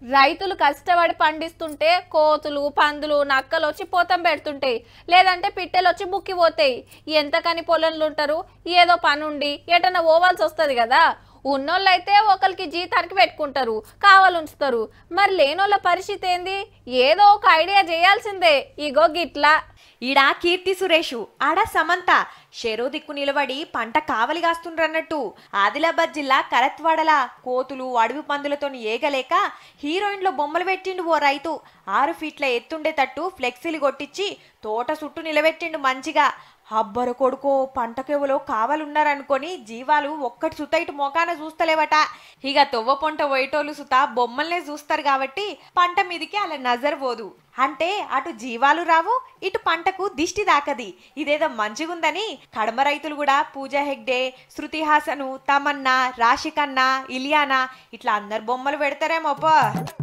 రైతులు కష్టపడి పండిస్తుంటే కోతులు పందులు నక్కలు వచ్చి పోతం పెడుతుంటాయి లేదంటే పిట్టెలు వచ్చి బుక్కి పోతాయి ఎంతకని పొలంలో ఉంటారు ఏదో పని ఉండి ఎటన్నా పోవాల్సి వస్తుంది కదా ఉన్నోళ్ళైతే ఒకరికి జీతానికి పెట్టుకుంటారు కావాలి ఉంచుతారు మరి లేనోళ్ళ పరిస్థితి ఏంది ఏదో ఒక ఐడియా చేయాల్సిందే ఇగో గిట్లా ఈడ కీర్తి సురేషు ఆడ సమంత షెరో దిక్కు నిలబడి పంట కావలి కాస్తుండ్రన్నట్టు ఆదిలాబాద్ జిల్లా కరత్వాడల కోతులు అడవి పందులతో ఏగలేక హీరోయిన్లో బొమ్మలు పెట్టిండు ఓ రైతు ఆరు ఫీట్ల ఎత్తుండేటట్టు ఫ్లెక్సీలు కొట్టించి తోట చుట్టూ నిలబెట్టిండు మంచిగా అబ్బర కొడుకో పంటకెవలో కావాలున్నారనుకొని జీవాలు ఒక్కటి సుత ఇటు మోకాన చూస్తలేవట ఇక తొవ్వ పొంట పోయేటోళ్ళు సుత బొమ్మల్నే చూస్తారు కాబట్టి పంట మీదికి అలా నజర్ పోదు అంటే అటు జీవాలు రావు ఇటు పంటకు దిష్టి దాకది ఇదేదో మంచిగుందని కడమ రైతులు కూడా పూజా హెగ్డే శృతి హాసను తమన్నా రాశికన్నా ఇలియానా ఇట్లా అందరు బొమ్మలు పెడతారేమోపో